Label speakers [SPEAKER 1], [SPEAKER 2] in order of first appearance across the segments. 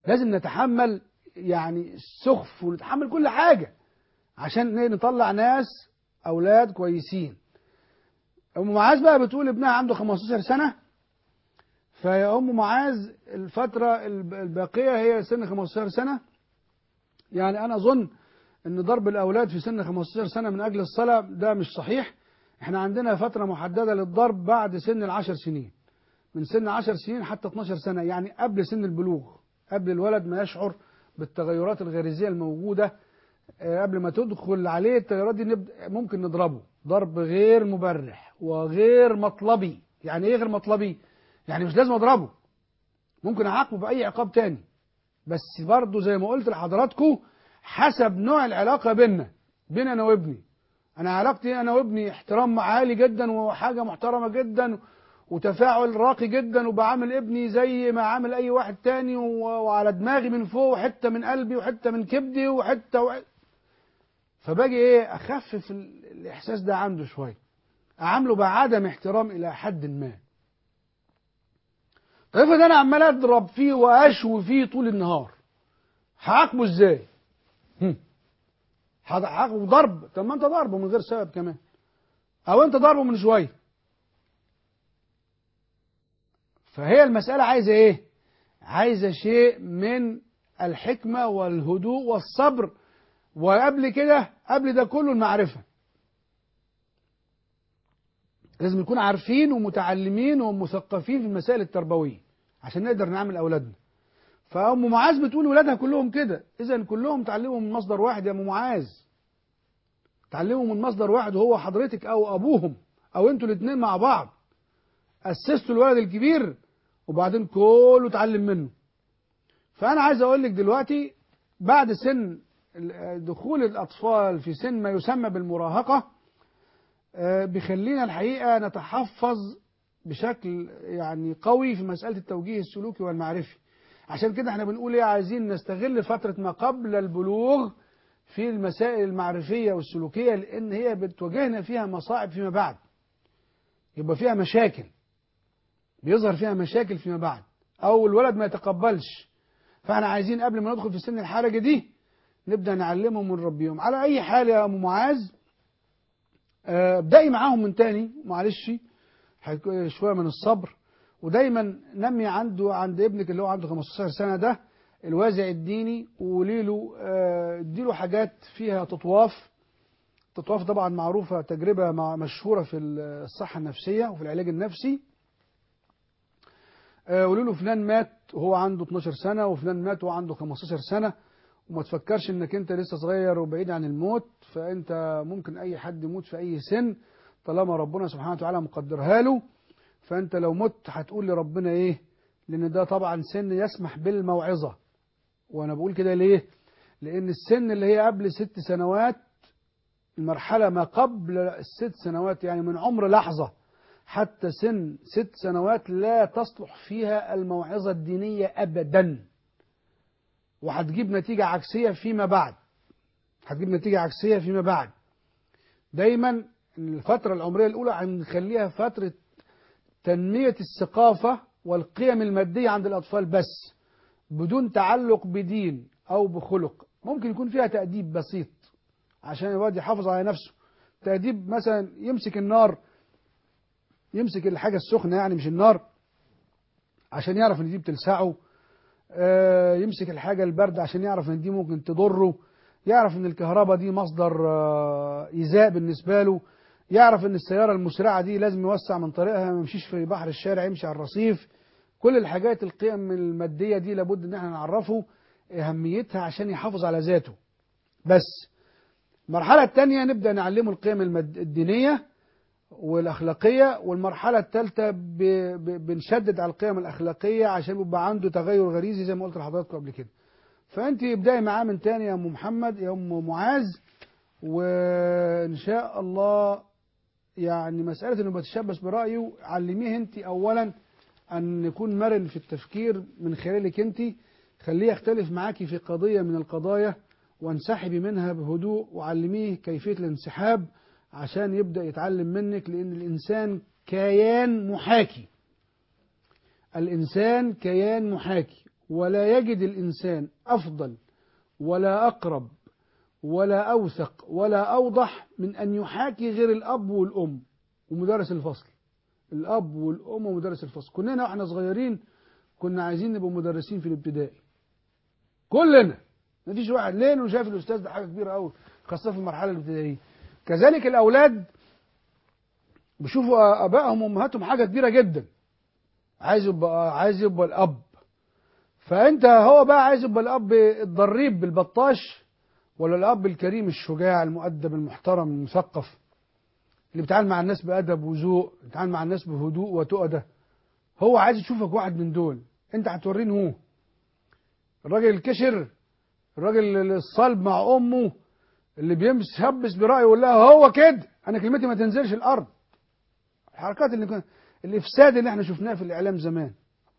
[SPEAKER 1] لازم نتحمل يعني السخف ونتحمل كل حاجة عشان نطلع ناس أولاد كويسين أم معاذ بقى بتقول ابنها عنده 15 سنة فيا أم معاذ الفترة الباقية هي سن 15 سنة يعني أنا أظن أن ضرب الأولاد في سن 15 سنة من أجل الصلاة ده مش صحيح احنا عندنا فترة محددة للضرب بعد سن العشر سنين من سن 10 سنين حتى 12 سنة يعني قبل سن البلوغ قبل الولد ما يشعر بالتغيرات الغريزية الموجودة قبل ما تدخل عليه التغيرات دي نبدأ ممكن نضربه ضرب غير مبرح وغير مطلبي يعني ايه غير مطلبي يعني مش لازم اضربه ممكن اعاقبه باي عقاب تاني بس برضه زي ما قلت لحضراتكم حسب نوع العلاقة بيننا بين انا وابني انا علاقتي انا وابني احترام عالي جدا وحاجة محترمة جدا وتفاعل راقي جدا وبعامل ابني زي ما عامل اي واحد تاني وعلى دماغي من فوق وحته من قلبي وحته من كبدي وحته و... فباجي ايه اخفف الاحساس ده عنده شويه اعامله بعدم احترام الى حد ما طيب افرض انا عمال اضرب فيه واشوي فيه طول النهار هعاقبه ازاي هعاقبه ضرب طب ما انت ضربه من غير سبب كمان او انت ضربه من شويه فهي المسألة عايزة ايه عايزة شيء من الحكمة والهدوء والصبر وقبل كده قبل ده كله المعرفة لازم نكون عارفين ومتعلمين ومثقفين في المسائل التربوية عشان نقدر نعمل أولادنا فأم معاذ بتقول ولادها كلهم كده إذا كلهم تعلموا من مصدر واحد يا أم معاذ تعلموا من مصدر واحد وهو حضرتك أو أبوهم أو أنتوا الاثنين مع بعض أسستوا الولد الكبير وبعدين كله اتعلم منه فأنا عايز أقول لك دلوقتي بعد سن دخول الأطفال في سن ما يسمى بالمراهقة بيخلينا الحقيقة نتحفظ بشكل يعني قوي في مسألة التوجيه السلوكي والمعرفي عشان كده احنا بنقول ايه عايزين نستغل فترة ما قبل البلوغ في المسائل المعرفية والسلوكية لأن هي بتواجهنا فيها مصاعب فيما بعد يبقى فيها مشاكل بيظهر فيها مشاكل فيما بعد او الولد ما يتقبلش فاحنا عايزين قبل ما ندخل في سن الحرجه دي نبدا نعلمهم ونربيهم على اي حال يا ام معاذ ابدأي معاهم من تاني معلش شويه من الصبر ودايما نمي عنده عند ابنك اللي هو عنده 15 سنه ده الوازع الديني وقولي له اديله حاجات فيها تطواف التطواف طبعا معروفه تجربه مشهوره في الصحه النفسيه وفي العلاج النفسي قولوا له فلان مات وهو عنده 12 سنة وفلان مات وهو عنده 15 سنة وما تفكرش انك انت لسه صغير وبعيد عن الموت فانت ممكن اي حد يموت في اي سن طالما ربنا سبحانه وتعالى مقدرها له فانت لو مت هتقول لربنا ايه لان ده طبعا سن يسمح بالموعظة وانا بقول كده ليه لان السن اللي هي قبل ست سنوات المرحلة ما قبل الست سنوات يعني من عمر لحظة حتى سن ست سنوات لا تصلح فيها الموعظة الدينية أبدا وهتجيب نتيجة عكسية فيما بعد هتجيب نتيجة عكسية فيما بعد دايما الفترة العمرية الأولى هنخليها فترة تنمية الثقافة والقيم المادية عند الأطفال بس بدون تعلق بدين أو بخلق ممكن يكون فيها تأديب بسيط عشان الواد يحافظ على نفسه تأديب مثلا يمسك النار يمسك الحاجة السخنة يعني مش النار عشان يعرف ان دي بتلسعه آه يمسك الحاجة الباردة عشان يعرف ان دي ممكن تضره يعرف ان الكهرباء دي مصدر آه إيذاء بالنسبة له يعرف ان السيارة المسرعة دي لازم يوسع من طريقها ما يمشيش في بحر الشارع يمشي على الرصيف كل الحاجات القيم المادية دي لابد ان احنا نعرفه أهميتها عشان يحافظ على ذاته بس المرحلة الثانية نبدأ نعلمه القيم المد... الدينية والأخلاقية والمرحلة الثالثة ب... ب... بنشدد على القيم الأخلاقية عشان يبقى عنده تغير غريزي زي ما قلت لحضراتكم قبل كده فأنت ابدأي معاه من تاني يا أم محمد يا أم معاذ وإن شاء الله يعني مسألة إنه بتشبث برأيه علميه أنت أولا أن يكون مرن في التفكير من خلالك أنت خليه يختلف معاكي في قضية من القضايا وانسحبي منها بهدوء وعلميه كيفية الانسحاب عشان يبدأ يتعلم منك لأن الإنسان كيان محاكي الإنسان كيان محاكي ولا يجد الإنسان أفضل ولا أقرب ولا أوثق ولا أوضح من أن يحاكي غير الأب والأم ومدرس الفصل الأب والأم ومدرس الفصل كلنا واحنا صغيرين كنا عايزين نبقى مدرسين في الابتدائي كلنا مفيش واحد ليه انه شايف الاستاذ ده حاجه كبيره قوي خاصه في المرحله الابتدائيه كذلك الاولاد بيشوفوا ابائهم وامهاتهم حاجه كبيره جدا عايز يبقى عايز يبقى الاب فانت هو بقى عايز يبقى الاب الضريب بالبطاش ولا الاب الكريم الشجاع المؤدب المحترم المثقف اللي بيتعامل مع الناس بادب وذوق بيتعامل مع الناس بهدوء وتؤده هو عايز يشوفك واحد من دول انت هتوريني هو الراجل الكشر الراجل الصلب مع امه اللي بيمس يهبس برايه يقول لها هو كده انا كلمتي ما تنزلش الارض الحركات اللي كان الافساد اللي احنا شفناه في الاعلام زمان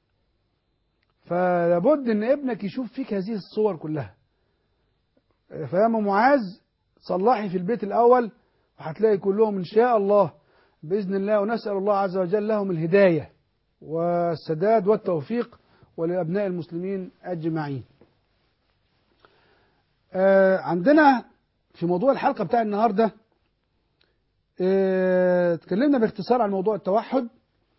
[SPEAKER 1] فلابد ان ابنك يشوف فيك هذه الصور كلها فيا ام معاذ صلحي في البيت الاول وهتلاقي كلهم ان شاء الله باذن الله ونسال الله عز وجل لهم الهدايه والسداد والتوفيق ولابناء المسلمين اجمعين آه عندنا في موضوع الحلقه بتاع النهارده آه اتكلمنا باختصار عن موضوع التوحد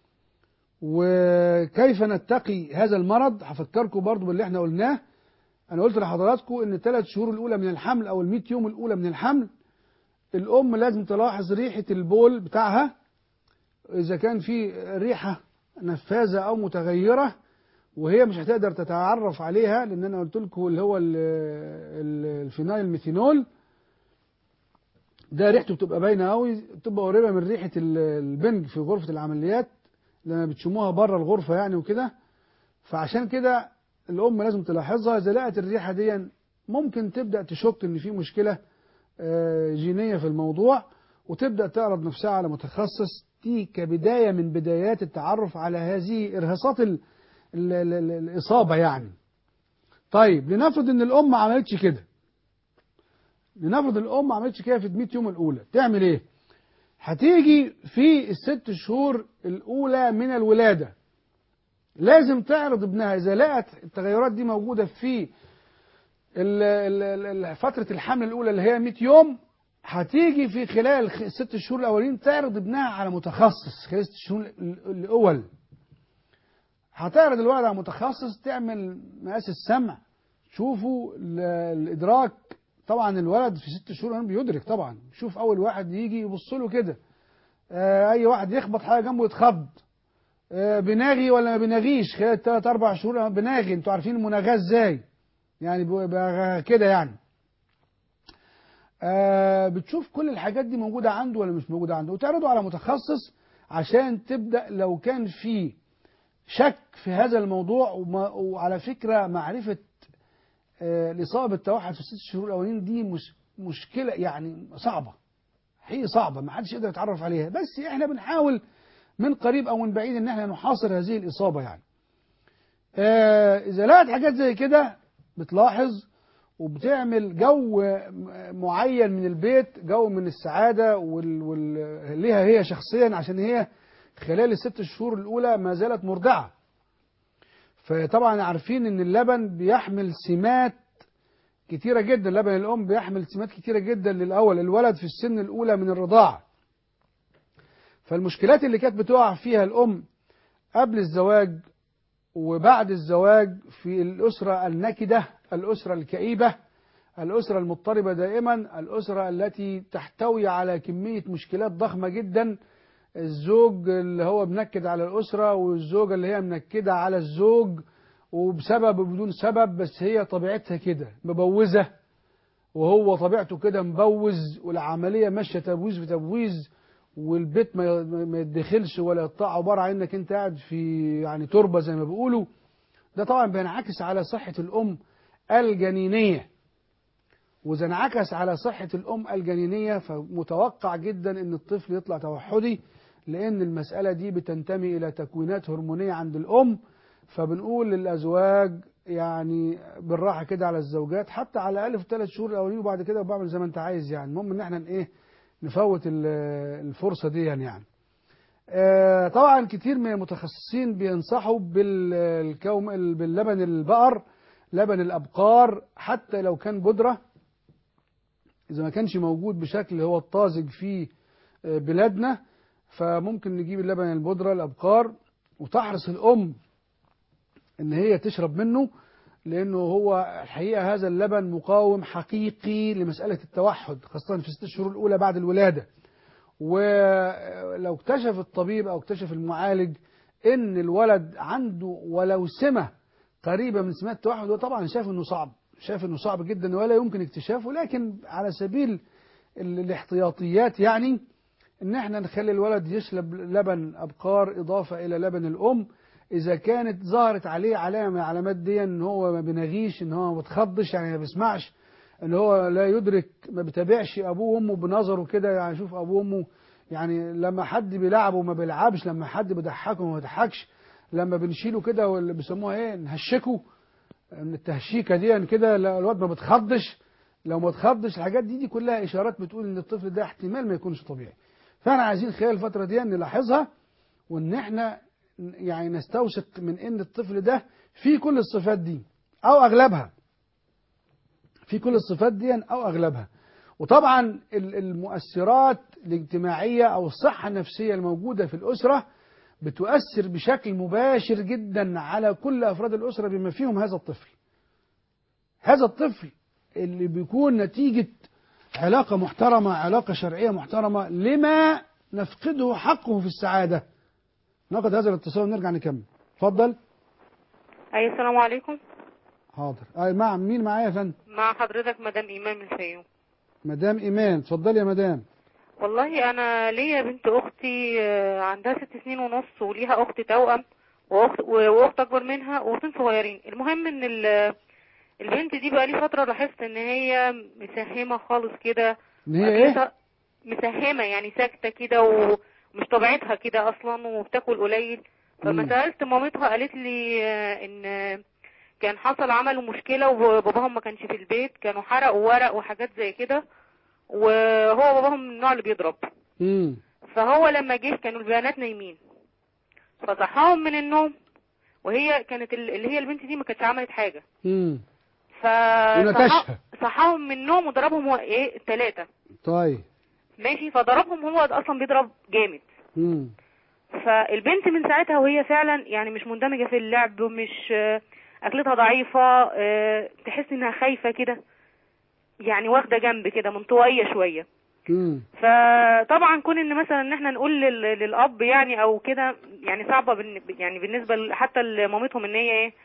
[SPEAKER 1] وكيف نتقي هذا المرض هفكركم برضو باللي احنا قلناه انا قلت لحضراتكم ان الثلاث شهور الاولى من الحمل او ال يوم الاولى من الحمل الام لازم تلاحظ ريحه البول بتاعها اذا كان في ريحه نفاذه او متغيره وهي مش هتقدر تتعرف عليها لان انا قلت لكم اللي هو الفينايل ميثينول ده ريحته بتبقى باينه قوي بتبقى قريبه من ريحه البنج في غرفه العمليات لما بتشموها بره الغرفه يعني وكده فعشان كده الام لازم تلاحظها اذا لقت الريحه دي ممكن تبدا تشك ان في مشكله جينيه في الموضوع وتبدا تعرض نفسها على متخصص دي كبدايه من بدايات التعرف على هذه ارهاصات ال ال ال ال الاصابه يعني طيب لنفرض ان الام ما عملتش كده لنفرض الام ما عملتش كده في ال 100 يوم الاولى تعمل ايه هتيجي في الست شهور الاولى من الولاده لازم تعرض ابنها اذا لقت التغيرات دي موجوده في فتره الحمل الاولى اللي هي 100 يوم هتيجي في خلال الست شهور الاولين تعرض ابنها على متخصص خلال الست شهور الاول هتعرض الولد على متخصص تعمل مقاس السمع شوفوا الادراك طبعا الولد في ست شهور بيدرك طبعا شوف اول واحد يجي يبص له كده آه اي واحد يخبط حاجه جنبه يتخض آه بناغي ولا ما بناغيش خلال ثلاث اربع شهور بناغي انتوا عارفين المناغاه ازاي يعني كده يعني آه بتشوف كل الحاجات دي موجوده عنده ولا مش موجوده عنده وتعرضه على متخصص عشان تبدا لو كان في شك في هذا الموضوع وعلى فكره معرفه الإصابة بالتوحد في الست شهور الأولين دي مش مشكلة يعني صعبة هي صعبة ما حدش يقدر يتعرف عليها بس احنا بنحاول من قريب أو من بعيد إن احنا نحاصر هذه الإصابة يعني آه إذا لقت حاجات زي كده بتلاحظ وبتعمل جو معين من البيت جو من السعادة وال... وال... ليها هي شخصيا عشان هي خلال الست شهور الأولى ما زالت مرضعة فطبعا عارفين ان اللبن بيحمل سمات كتيرة جدا لبن الأم بيحمل سمات كتيرة جدا للأول الولد في السن الأولى من الرضاعة فالمشكلات اللي كانت بتقع فيها الأم قبل الزواج وبعد الزواج في الأسرة النكدة الأسرة الكئيبة الأسرة المضطربة دائما الأسرة التي تحتوي على كمية مشكلات ضخمة جدا الزوج اللي هو منكد على الأسرة والزوجة اللي هي منكدة على الزوج وبسبب وبدون سبب بس هي طبيعتها كده مبوزة وهو طبيعته كده مبوز والعملية ماشية تبويز في تبويز والبيت ما يدخلش ولا يقطع عبارة عن انك انت قاعد في يعني تربة زي ما بيقولوا ده طبعا بينعكس على صحة الأم الجنينية وإذا انعكس على صحة الأم الجنينية فمتوقع جدا ان الطفل يطلع توحدي لأن المسألة دي بتنتمي إلى تكوينات هرمونية عند الأم فبنقول للأزواج يعني بالراحة كده على الزوجات حتى على الأقل في الثلاث شهور الأولين وبعد كده بعمل زي ما أنت عايز يعني المهم إن احنا إيه نفوت الفرصة دي يعني, يعني. آه، طبعا كتير من المتخصصين بينصحوا بالكوم باللبن البقر لبن الابقار حتى لو كان بودره اذا ما كانش موجود بشكل هو الطازج في آه، بلادنا فممكن نجيب اللبن البودره الابقار وتحرص الام ان هي تشرب منه لانه هو الحقيقه هذا اللبن مقاوم حقيقي لمساله التوحد خاصه في الست شهور الاولى بعد الولاده ولو اكتشف الطبيب او اكتشف المعالج ان الولد عنده ولو سمه قريبه من سمات التوحد هو طبعا شاف انه صعب شاف انه صعب جدا ولا يمكن اكتشافه لكن على سبيل ال- الاحتياطيات يعني ان احنا نخلي الولد يشرب لبن ابقار اضافه الى لبن الام اذا كانت ظهرت عليه علامه من العلامات دي ان هو ما بيناغيش ان هو ما بيتخضش يعني ما بيسمعش ان هو لا يدرك ما بيتابعش ابوه وامه بنظره كده يعني شوف ابوه وامه يعني لما حد بيلعبه ما بيلعبش لما حد بيضحكه ما بيضحكش لما بنشيله كده واللي بيسموها ايه نهشكه ان التهشيكه دي يعني كده لا، الواد ما بتخضش لو ما تخضش الحاجات دي دي كلها اشارات بتقول ان الطفل ده احتمال ما يكونش طبيعي فاحنا عايزين خلال الفتره دي نلاحظها وان احنا يعني نستوثق من ان الطفل ده فيه كل الصفات دي او اغلبها في كل الصفات دي او اغلبها وطبعا ال- المؤثرات الاجتماعيه او الصحه النفسيه الموجوده في الاسره بتؤثر بشكل مباشر جدا على كل افراد الاسره بما فيهم هذا الطفل. هذا الطفل اللي بيكون نتيجه علاقه محترمه، علاقه شرعيه محترمه لما نفقده حقه في السعاده. ناخد هذا الاتصال ونرجع نكمل. اتفضل.
[SPEAKER 2] اي السلام عليكم
[SPEAKER 1] حاضر. أي مع مين معايا يا فندم؟
[SPEAKER 2] مع حضرتك مدام ايمان من الفيوم
[SPEAKER 1] مدام ايمان، اتفضلي يا مدام.
[SPEAKER 2] والله انا ليا بنت اختي آه، عندها ست سنين ونص وليها اخت توأم واخت و- واخت اكبر منها واختين صغيرين المهم ان ال- البنت دي بقى لي فتره لاحظت ان هي مساهمه خالص كده
[SPEAKER 1] ان هي ايه؟
[SPEAKER 2] وأكلتها مساهمه يعني ساكته كده ومش طبيعتها كده اصلا وبتاكل قليل فما
[SPEAKER 1] مم.
[SPEAKER 2] سالت مامتها قالت لي آه، ان آه، كان حصل عملوا مشكله وباباهم ما كانش في البيت كانوا حرقوا ورق وحاجات زي كده وهو باباهم من النوع اللي بيضرب
[SPEAKER 1] امم
[SPEAKER 2] فهو لما جه كانوا البنات نايمين فصحاهم من النوم وهي كانت ال- اللي هي البنت دي ما كانتش عملت حاجه
[SPEAKER 1] امم
[SPEAKER 2] ف
[SPEAKER 1] ونتشها.
[SPEAKER 2] صحاهم من النوم وضربهم هو ايه الثلاثه
[SPEAKER 1] طيب.
[SPEAKER 2] ماشي فضربهم هو اصلا بيضرب جامد
[SPEAKER 1] امم
[SPEAKER 2] فالبنت من ساعتها وهي فعلا يعني مش مندمجه في اللعب ومش آه، اكلتها ضعيفه آه، تحس انها خايفه كده يعني واخده جنب كده منطوائيه شويه
[SPEAKER 1] امم
[SPEAKER 2] فطبعا كون ان مثلا ان احنا نقول لل- للاب يعني او كده يعني صعبه بالن- يعني بالنسبه ل- حتى لمامتهم ان هي ايه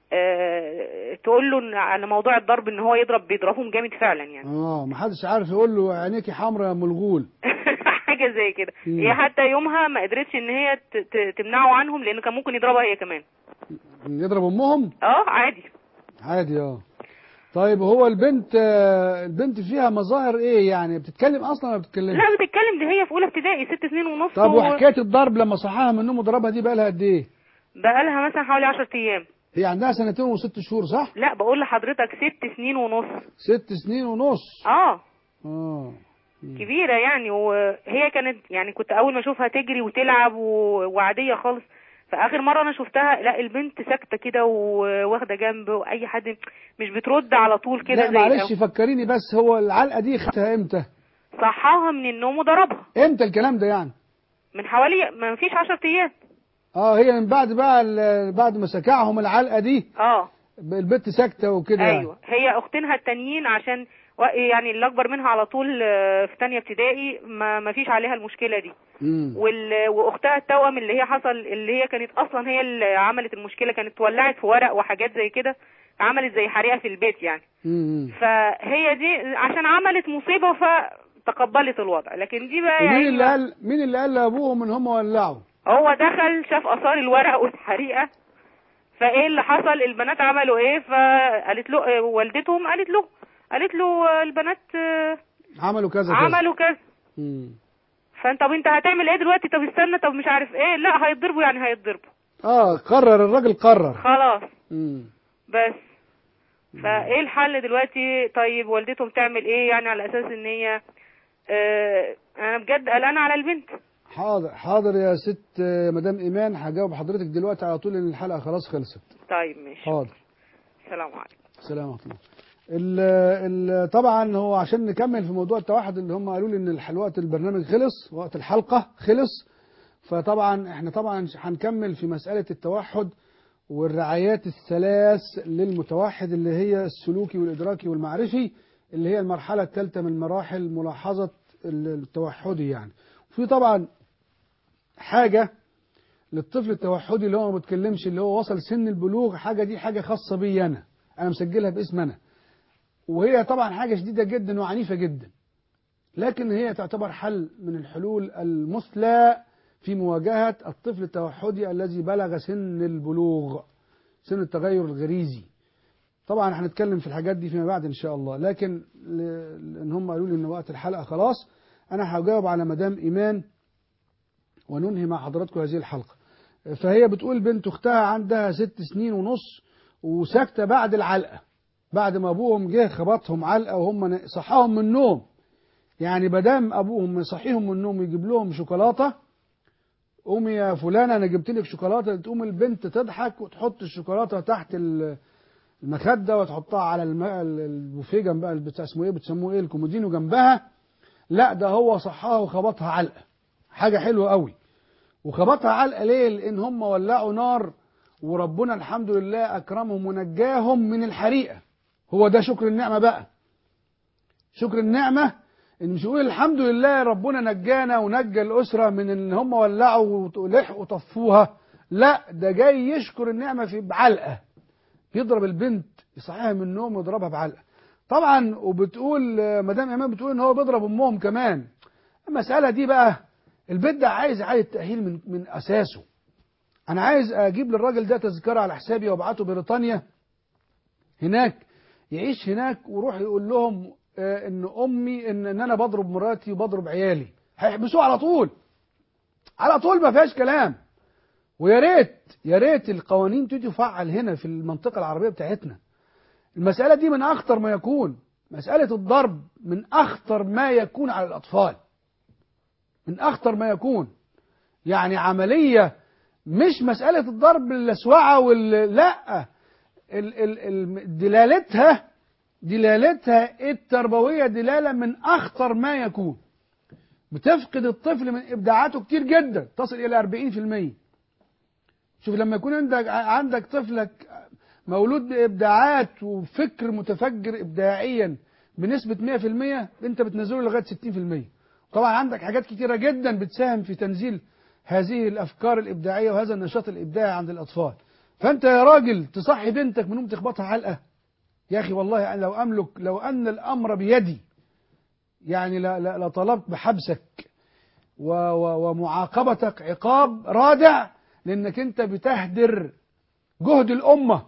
[SPEAKER 2] آه، تقول له إن على موضوع الضرب ان هو يضرب بيضربهم جامد فعلا يعني
[SPEAKER 1] اه ما حدش عارف يقول له عينيكي حمرا يا ملغول
[SPEAKER 2] حاجه زي كده
[SPEAKER 1] مم.
[SPEAKER 2] هي حتى يومها ما قدرتش ان هي ت- ت- تمنعه عنهم لان كان ممكن يضربها هي كمان
[SPEAKER 1] يضرب امهم
[SPEAKER 2] اه عادي
[SPEAKER 1] عادي اه طيب هو البنت آه، البنت فيها مظاهر ايه يعني بتتكلم اصلا ولا بتتكلمش
[SPEAKER 2] لا بتتكلم دي هي في اولى ابتدائي ست سنين ونص
[SPEAKER 1] طب
[SPEAKER 2] و-
[SPEAKER 1] وحكايه الضرب لما صحاها من النوم وضربها دي بقى لها قد ايه
[SPEAKER 2] بقالها مثلا حوالي 10 ايام
[SPEAKER 1] هي عندها سنتين وست شهور صح
[SPEAKER 2] لا بقول لحضرتك ست سنين ونص
[SPEAKER 1] ست سنين ونص
[SPEAKER 2] اه
[SPEAKER 1] اه
[SPEAKER 2] كبيرة يعني وهي كانت يعني كنت أول ما أشوفها تجري وتلعب و- وعادية خالص فآخر مرة أنا شفتها لا البنت ساكتة كده وواخدة جنب وأي حد مش بترد على طول كده
[SPEAKER 1] لا
[SPEAKER 2] زي
[SPEAKER 1] معلش
[SPEAKER 2] الأول.
[SPEAKER 1] فكريني بس هو العلقه دي خدتها امتى
[SPEAKER 2] صحاها من النوم وضربها
[SPEAKER 1] امتى الكلام ده يعني
[SPEAKER 2] من حوالي ما فيش 10 أيام
[SPEAKER 1] اه هي من بعد بقى ال- بعد ما سكعهم العلقه دي
[SPEAKER 2] اه
[SPEAKER 1] البنت ساكته وكده يعني.
[SPEAKER 2] ايوه هي اختينها التانيين عشان و- يعني اللي اكبر منها على طول آه، في تانية ابتدائي ما ما فيش عليها المشكله دي
[SPEAKER 1] مم.
[SPEAKER 2] وال... واختها التوأم اللي هي حصل اللي هي كانت اصلا هي اللي عملت المشكله كانت ولعت في ورق وحاجات زي كده عملت زي حريقه في البيت يعني
[SPEAKER 1] مم.
[SPEAKER 2] فهي دي عشان عملت مصيبه فتقبلت الوضع لكن دي بقى
[SPEAKER 1] ومين
[SPEAKER 2] يعني
[SPEAKER 1] اللي قال مين اللي قال لابوهم ان هم ولعوا
[SPEAKER 2] هو دخل شاف اثار الورق والحريقه فايه اللي حصل البنات عملوا ايه فقالت له آه، والدتهم قالت له قالت له آه، البنات آه،
[SPEAKER 1] عملوا كذا كذا
[SPEAKER 2] عملوا كذا
[SPEAKER 1] مم.
[SPEAKER 2] فانت طب انت هتعمل ايه دلوقتي طب استنى طب مش عارف ايه لا هيتضربوا يعني هيتضربوا
[SPEAKER 1] اه قرر الراجل قرر
[SPEAKER 2] خلاص
[SPEAKER 1] مم.
[SPEAKER 2] بس فايه الحل دلوقتي طيب والدتهم تعمل ايه يعني على اساس ان هي آه انا بجد قلقانه على البنت
[SPEAKER 1] حاضر حاضر يا ست آه، مدام ايمان هجاوب حضرتك دلوقتي على طول ان الحلقه خلاص خلصت
[SPEAKER 2] طيب ماشي
[SPEAKER 1] حاضر
[SPEAKER 2] السلام عليكم
[SPEAKER 1] السلام ورحمه الله ال ال طبعا هو عشان نكمل في موضوع التوحد اللي هم قالوا لي ان الح- وقت البرنامج خلص وقت الحلقه خلص فطبعا احنا طبعا هنكمل في مساله التوحد والرعايات الثلاث للمتوحد اللي هي السلوكي والادراكي والمعرفي اللي هي المرحله الثالثه من مراحل ملاحظه ال- التوحدي يعني في طبعا حاجه للطفل التوحدي اللي هو ما بيتكلمش اللي هو وصل سن البلوغ حاجه دي حاجه خاصه بي انا انا مسجلها باسم انا وهي طبعا حاجه شديده جدا وعنيفه جدا لكن هي تعتبر حل من الحلول المثلى في مواجهه الطفل التوحدي الذي بلغ سن البلوغ سن التغير الغريزي طبعا هنتكلم في الحاجات دي فيما بعد ان شاء الله لكن ل- لان هم قالوا لي ان وقت الحلقه خلاص انا هجاوب على مدام ايمان وننهي مع حضراتكم هذه الحلقه فهي بتقول بنت اختها عندها ست سنين ونص وساكته بعد العلقه بعد ما ابوهم جه خبطهم علقه وهم صحاهم من النوم يعني بدام ابوهم يصحيهم من النوم ويجيب لهم شوكولاته قومي يا فلانه انا جبت لك شوكولاته تقوم البنت تضحك وتحط الشوكولاته تحت ال- المخده وتحطها على الم- البوفيه جنبها بتاع اسمه ايه بتسموه ايه الكومودينو جنبها لا ده هو صحاها وخبطها علقه حاجه حلوه قوي وخبطها علقه ليه لان هم ولعوا نار وربنا الحمد لله اكرمهم ونجاهم من الحريقه هو ده شكر النعمه بقى شكر النعمه ان مش يقول الحمد لله ربنا نجانا ونجى الاسره من ان هم ولعوا ولحقوا طفوها لا ده جاي يشكر النعمه في بعلقه يضرب البنت يصحيها من النوم ويضربها بعلقه طبعا وبتقول آه، مدام ايمان بتقول ان هو بيضرب امهم كمان المساله دي بقى البيت ده عايز اعاده تاهيل من من اساسه انا عايز اجيب للراجل ده تذكره على حسابي وابعته بريطانيا هناك يعيش هناك ويروح يقول لهم آه، ان امي ان, ان انا بضرب مراتي وبضرب عيالي هيحبسوه على طول على طول ما فيهاش كلام ويا ريت يا ريت القوانين دي تفعل هنا في المنطقه العربيه بتاعتنا المساله دي من اخطر ما يكون مساله الضرب من اخطر ما يكون على الاطفال من اخطر ما يكون يعني عمليه مش مساله الضرب اللسوعه وال لا ال ال ال دلالتها دلالتها التربويه دلاله من اخطر ما يكون بتفقد الطفل من ابداعاته كتير جدا تصل الى 40% شوف لما يكون عندك عندك طفلك مولود بابداعات وفكر متفجر ابداعيا بنسبه 100% انت بتنزله لغايه 60% طبعا عندك حاجات كتيره جدا بتساهم في تنزيل هذه الافكار الابداعيه وهذا النشاط الابداعي عند الاطفال فانت يا راجل تصحي بنتك من نوم تخبطها علقه يا اخي والله أنا لو املك لو ان الامر بيدي يعني لا- لا- لطلبت بحبسك و- و- ومعاقبتك عقاب رادع لانك انت بتهدر جهد الامه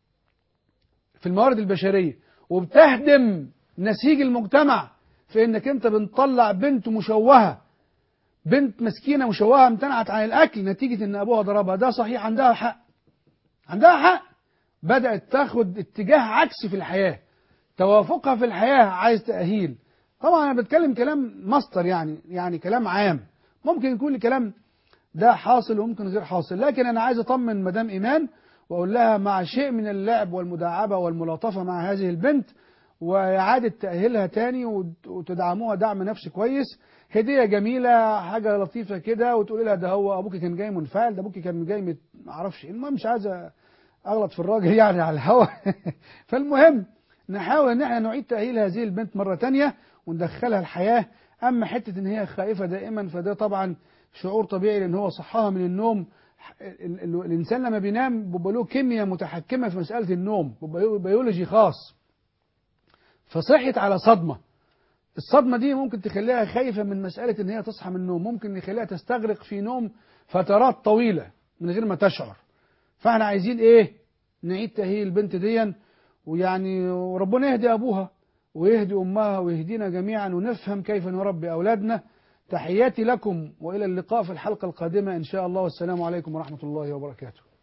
[SPEAKER 1] في الموارد البشريه وبتهدم نسيج المجتمع في انك انت بنطلع بنت مشوهه بنت مسكينه مشوهه امتنعت عن الاكل نتيجه ان ابوها ضربها ده صحيح عندها حق عندها حق بدات تاخد اتجاه عكسي في الحياه توافقها في الحياه عايز تاهيل طبعا انا بتكلم كلام مصدر يعني يعني كلام عام ممكن يكون الكلام ده حاصل وممكن غير حاصل لكن انا عايز اطمن مدام ايمان واقول لها مع شيء من اللعب والمداعبه والملاطفه مع هذه البنت واعاده تاهيلها تاني وت- وتدعموها دعم نفسي كويس هديه جميله حاجه لطيفه كده وتقولي لها ده هو ابوكي كان جاي منفعل ده ابوكي كان جاي مت... معرفش ايه المهم مش عايز اغلط في الراجل يعني على الهوا فالمهم نحاول ان احنا نعيد تاهيل هذه البنت مره تانية وندخلها الحياه اما حته ان هي خائفه دائما فده طبعا شعور طبيعي لان هو صحاها من النوم ال- ال- الانسان لما بينام بيبقى له كيمياء متحكمه في مساله النوم بيبقى له بيولوجي خاص فصحت على صدمه الصدمه دي ممكن تخليها خايفه من مساله ان هي تصحى من النوم ممكن يخليها تستغرق في نوم فترات طويله من غير ما تشعر فاحنا عايزين ايه نعيد تاهيل البنت ديا ويعني وربنا يهدي ابوها ويهدي امها ويهدينا جميعا ونفهم كيف نربي اولادنا تحياتي لكم والى اللقاء في الحلقه القادمه ان شاء الله والسلام عليكم ورحمه الله وبركاته